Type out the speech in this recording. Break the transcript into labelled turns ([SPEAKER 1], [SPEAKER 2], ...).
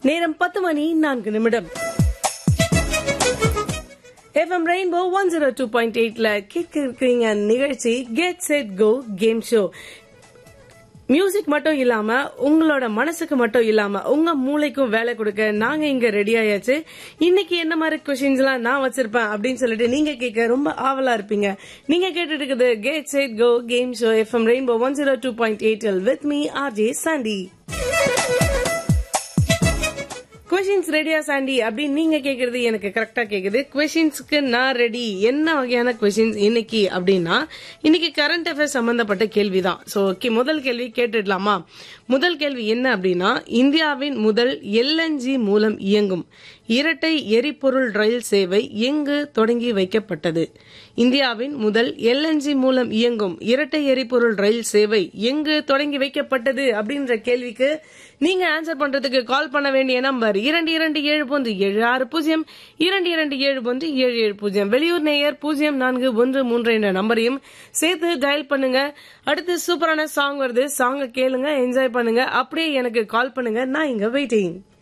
[SPEAKER 1] நேரம் பத்து மணி நான்கு நிமிடம் F M rainbow one zero two point எயிட்ல கேட்க இருக்கிறீங்க நிகழ்ச்சி get set go game show music மட்டும் இல்லாம உங்களோட மனசுக்கு மட்டும் இல்லாம உங்க மூளைக்கும் வேலை கொடுக்க நாங்க இங்க ரெடி ஆயாச்சு இன்னைக்கு என்ன மாதிரி கொஸ்டின்ஸ் எல்லாம் நான் வச்சிருப்பேன் அப்படின்னு சொல்லிட்டு நீங்க கேட்க ரொம்ப ஆவலா இருப்பீங்க நீங்க கேட்டுட்டு இருக்குது get set go game show F M rainbow one zero two point eight with me R J Sandy questions ரெடியா சாண்டி அப்படின்னு நீங்க கேக்குறது எனக்கு கரெக்டா கேக்குது கொஷின்ஸ்க்கு நான் ரெடி என்ன வகையான கொஷின்ஸ் இன்னைக்கு அப்படின்னா இன்னைக்கு கரண்ட் அஃபேர்ஸ் சம்பந்தப்பட்ட கேள்விதான் சோ முதல் கேள்வி கேட்டுடலாமா முதல் கேள்வி என்ன அப்படின்னா இந்தியாவின் முதல் எல்என்ஜி மூலம் இயங்கும் இரட்டை எரிபொருள் ரயில் சேவை எங்கு தொடங்கி வைக்கப்பட்டது இந்தியாவின் முதல் எல்என்ஜி மூலம் இயங்கும் இரட்டை எரிபொருள் ரயில் சேவை எங்கு தொடங்கி வைக்கப்பட்டது அப்படின்ற கேள்விக்கு நீங்க ஆன்சர் பண்றதுக்கு கால் பண்ண வேண்டிய நம்பர் இரண்டு இரண்டு ஏழு ஒன்று ஏழு ஆறு பூஜ்ஜியம் இரண்டு இரண்டு ஏழு ஒன்று ஏழு ஏழு பூஜ்ஜியம் வெளியூர் நேயர் பூஜ்ஜியம் நான்கு ஒன்று மூன்று என்ற நம்பரையும் சேர்த்து டயல் பண்ணுங்க அடுத்து சூப்பரான சாங் வருது சாங்க கேளுங்க என்ஜாய் பண்ணுங்க அப்படியே எனக்கு கால் பண்ணுங்க நான் இங்க வெயிட்டிங்